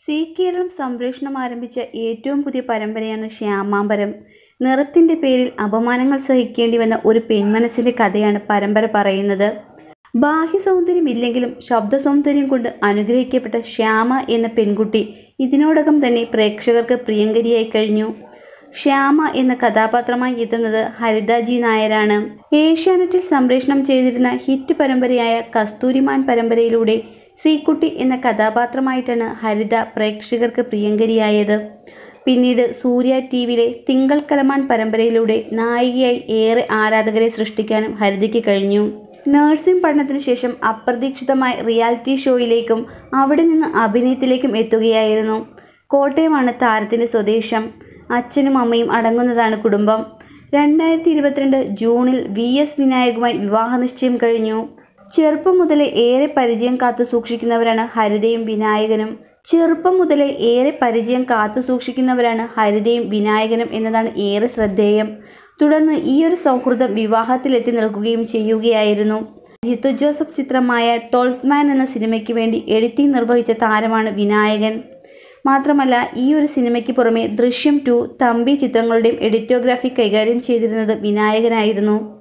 C Keralam സംപ്രേഷണം ആരംഭിച്ച ഏറ്റവും പുതിയ പരമ്പരയാണ് ശ്യാമാംബരം നിറത്തിൻ്റെ പേരിൽ അപമാനങ്ങൾ സഹിക്കേണ്ടി വന്ന ഒരു പെൺമനസ്സിൻ്റെ കഥയാണ് പരമ്പര പറയുന്നത് ബാഹ്യ സൗന്ദര്യമില്ലെങ്കിലും ശബ്ദ സൗന്ദര്യം കൊണ്ട് അനുഗ്രഹിക്കപ്പെട്ട ശ്യാമ എന്ന പെൺകുട്ടി ഇതിനോടകം തന്നെ പ്രേക്ഷകർക്ക് പ്രിയങ്കരിയായി കഴിഞ്ഞു ശ്യാമ എന്ന കഥാപാത്രമായി എത്തുന്നത് ഹരിത ജി നായരാണ് ഏഷ്യാനെറ്റിൽ സംപ്രേഷണം ചെയ്തിരുന്ന ഹിറ്റ് പരമ്പരയായ കസ്തൂരിമാൻ പരമ്പരയിലൂടെ ശ്രീകുട്ടി എന്ന കഥാപാത്രമായിട്ടാണ് ഹരിത പ്രേക്ഷകർക്ക് പ്രിയങ്കരിയായത് പിന്നീട് സൂര്യ ടി വിയിലെ തിങ്കൾ കലമാൻ പരമ്പരയിലൂടെ നായികയായി ഏറെ ആരാധകരെ സൃഷ്ടിക്കാനും ഹരിതയ്ക്ക് കഴിഞ്ഞു നഴ്സിംഗ് പഠനത്തിന് ശേഷം അപ്രതീക്ഷിതമായി റിയാലിറ്റി ഷോയിലേക്കും അവിടെ നിന്ന് അഭിനയത്തിലേക്കും എത്തുകയായിരുന്നു കോട്ടയമാണ് താരത്തിൻ്റെ സ്വദേശം അച്ഛനും അമ്മയും അടങ്ങുന്നതാണ് കുടുംബം രണ്ടായിരത്തി ഇരുപത്തിരണ്ട് ജൂണിൽ വി എസ് വിനായകുമായി വിവാഹ നിശ്ചയം കഴിഞ്ഞു ചെറുപ്പം മുതലേ ഏറെ പരിചയം കാത്തു സൂക്ഷിക്കുന്നവരാണ് ഹരിതയും വിനായകനും ചെറുപ്പം മുതലേ ഏറെ പരിചയം കാത്തു സൂക്ഷിക്കുന്നവരാണ് ഹരിതയും വിനായകനും എന്നതാണ് ഏറെ ശ്രദ്ധേയം തുടർന്ന് ഈ ഒരു സൗഹൃദം വിവാഹത്തിലെത്തി നിൽക്കുകയും ചെയ്യുകയായിരുന്നു ജിത്തു ജോസഫ് ചിത്രമായ ട്വൽത്ത് മാൻ എന്ന സിനിമയ്ക്ക് വേണ്ടി എഡിറ്റിംഗ് നിർവഹിച്ച താരമാണ് വിനായകൻ മാത്രമല്ല ഈ ഒരു സിനിമയ്ക്ക് പുറമെ ദൃശ്യം ടു തമ്പി ചിത്രങ്ങളുടെയും എഡിറ്റോഗ്രാഫി കൈകാര്യം ചെയ്തിരുന്നത് വിനായകനായിരുന്നു